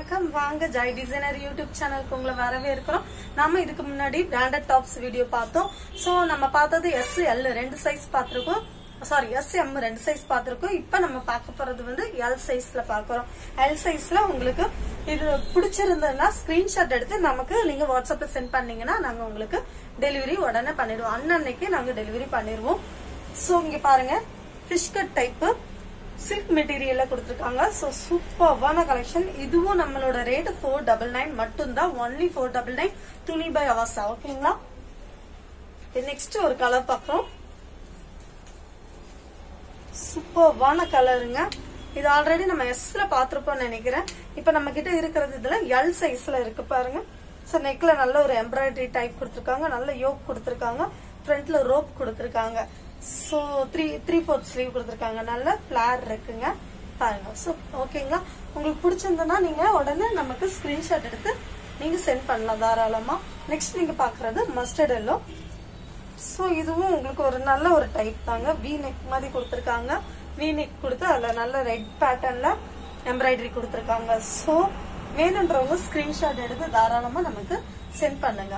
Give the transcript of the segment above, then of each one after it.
வணக்கம் வாங்க Joy designer YouTube சேனலுக்கு உங்களை வரவேற்கிறோம் நம்ம இதுக்கு முன்னாடி பிராண்டட் டாப்ஸ் வீடியோ பார்த்தோம் சோ நம்ம பார்த்தது எஸ் எல் ரெண்டு சைஸ் பார்த்திருக்கோம் சாரி எஸ் எம் ரெண்டு சைஸ் பார்த்திருக்கோம் இப்போ நம்ம பார்க்க போறது வந்து எல் சைஸ்ல பார்க்கறோம் எல் சைஸ்ல உங்களுக்கு இது பிடிச்சிருந்ததுன்னா ஸ்கிரீன்ஷாட் எடுத்து நமக்கு நீங்க வாட்ஸ்அப்ல சென்ட் பண்ணீங்கன்னா நாங்க உங்களுக்கு டெலிவரி உடனே பண்ணிடுவோம் அன்னன்னைக்கு நாங்க டெலிவரி பண்ணிடுவோம் சோ இங்க பாருங்க ஃபிஷ் கட் டைப்பு சில்க் மெட்டீரியல்ல கொடுத்துருக்காங்க ஸோ சூப்பர்வான கலெக்ஷன் இதுவும் நம்மளோட ரேட் ஃபோர் டபுள் நைன் மட்டும்தான் ஒன்லி ஃபோர் டபுள் நைன் துணி பை அவசா ஓகேங்களா நெக்ஸ்ட் ஒரு கலர் பார்க்குறோம் சூப்பர்வான கலருங்க இது ஆல்ரெடி நம்ம எஸ்ல பாத்திருப்போம் நினைக்கிறேன் இப்ப நம்ம கிட்ட இருக்கிறது இதுல எல் சைஸ்ல இருக்கு பாருங்க ஸோ நெக்ல நல்ல ஒரு எம்ப்ராய்டரி டைப் கொடுத்துருக்காங்க நல்ல யோக் கொடுத்துருக்காங்க ஃப்ரண்ட்ல ரோப் கொடுத்துருக்காங்க so three three fourth sleeve கொடுத்துருக்காங்க நல்ல ஃபிளார் இருக்குங்க பாருங்க ஸோ ஓகேங்களா உங்களுக்கு பிடிச்சிருந்ததுன்னா நீங்க உடனே நமக்கு ஸ்கிரீன்ஷாட் எடுத்து நீங்க சென்ட் பண்ணலாம் தாராளமா நெக்ஸ்ட் நீங்க பாக்குறது மஸ்டர்ட் எல்லோ ஸோ இதுவும் உங்களுக்கு ஒரு நல்ல ஒரு டைப் தாங்க வி நெக் மாதிரி கொடுத்துருக்காங்க வி நெக் கொடுத்து அதில் நல்ல ரெட் பேட்டர்ன்ல எம்ப்ராய்டரி கொடுத்துருக்காங்க ஸோ வேணுன்றவங்க ஸ்கிரீன்ஷாட் எடுத்து தாராளமா நமக்கு சென்ட் பண்ணுங்க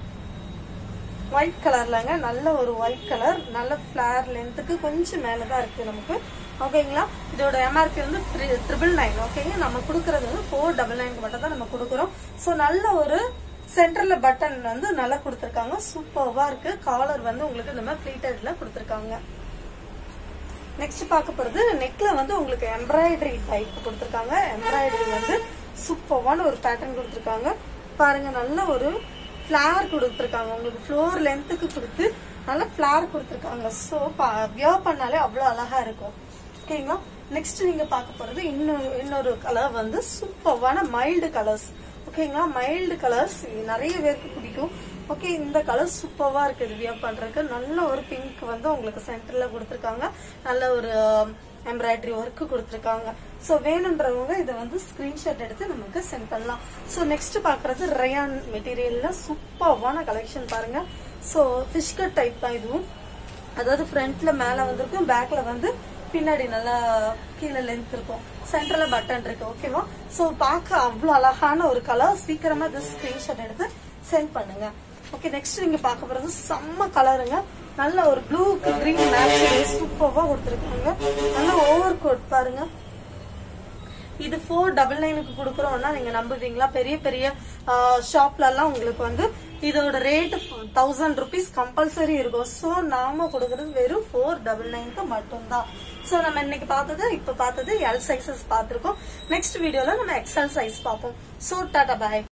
ஒயிட் கலர்லங்க நல்ல ஒரு ஒயிட் கலர் நல்ல ஃபிளார் லென்த்துக்கு கொஞ்சம் மேலே தான் இருக்கு நமக்கு ஓகேங்களா இதோட எம்ஆர்பி வந்து ட்ரிபிள் நைன் ஓகேங்க நம்ம கொடுக்கறது வந்து ஃபோர் டபுள் நைன் மட்டும் தான் நம்ம கொடுக்குறோம் ஸோ நல்ல ஒரு சென்டர்ல பட்டன் வந்து நல்லா கொடுத்துருக்காங்க சூப்பர்வா இருக்கு காலர் வந்து உங்களுக்கு இந்த மாதிரி ஃபிளீட்டட்ல கொடுத்துருக்காங்க நெக்ஸ்ட் பார்க்க போறது நெக்ல வந்து உங்களுக்கு எம்ப்ராய்டரி டைப் கொடுத்துருக்காங்க எம்ப்ராய்டரி வந்து சூப்பர்வான ஒரு பேட்டர்ன் கொடுத்துருக்காங்க பாருங்க நல்ல ஒரு ஃபிளார் கொடுத்துருக்காங்க உங்களுக்கு ஃப்ளோர் லென்த்துக்கு கொடுத்து நல்ல ஃபிளார் கொடுத்துருக்காங்க ஸோ வியர் பண்ணாலே அவ்வளோ அழகா இருக்கும் ஓகேங்களா நெக்ஸ்ட் நீங்க பார்க்க போறது இன்னொரு இன்னொரு கலர் வந்து சூப்பர்வான மைல்டு கலர்ஸ் ஓகேங்களா மைல்டு கலர்ஸ் நிறைய பேருக்கு பிடிக்கும் ஓகே இந்த கலர் சூப்பர்வா இருக்கு இது வியர் பண்றதுக்கு நல்ல ஒரு பிங்க் வந்து உங்களுக்கு சென்டர்ல கொடுத்துருக்காங்க நல்ல ஒரு எம்ப்ராய்டரி ஒர்க் கொடுத்துருக்காங்க ஸோ வேணுன்றவங்க இதை வந்து ஸ்கிரீன்ஷாட் எடுத்து நமக்கு சென்ட் பண்ணலாம் ஸோ நெக்ஸ்ட் பாக்குறது ரயான் மெட்டீரியல்ல சூப்பர்வான கலெக்ஷன் பாருங்க ஸோ ஃபிஷ் கட் டைப் தான் இதுவும் அதாவது ஃப்ரண்ட்ல மேல வந்திருக்கும் பேக்ல வந்து பின்னாடி நல்லா கீழே லென்த் இருக்கும் சென்டர்ல பட்டன் இருக்கு ஓகேவா சோ பார்க்க அவ்வளவு அழகான ஒரு கலர் சீக்கிரமா இது ஸ்கிரீன்ஷாட் எடுத்து சென்ட் பண்ணுங்க ஓகே நெக்ஸ்ட் நீங்க பார்க்க போறது செம்ம கலருங்க நல்ல ஒரு ப்ளூ கிரீன் மேட்ச் சூப்பர்வா கொடுத்துருக்காங்க நல்ல ஓவர் கோட் பாருங்க இது ஃபோர் டபுள் நைனுக்கு கொடுக்குறோம்னா நீங்க நம்புவீங்களா பெரிய பெரிய ஷாப்ல எல்லாம் உங்களுக்கு வந்து இதோட ரேட் தௌசண்ட் ருபீஸ் கம்பல்சரி இருக்கும் ஸோ நாம கொடுக்கறது வெறும் ஃபோர் டபுள் நைனுக்கு மட்டும்தான் ஸோ நம்ம இன்னைக்கு பார்த்தது இப்ப பார்த்தது எல் சைசஸ் பார்த்திருக்கோம் நெக்ஸ்ட் வீடியோல நம்ம எக்ஸல் சைஸ் பார்ப்போம் ஸோ டாடா பாய்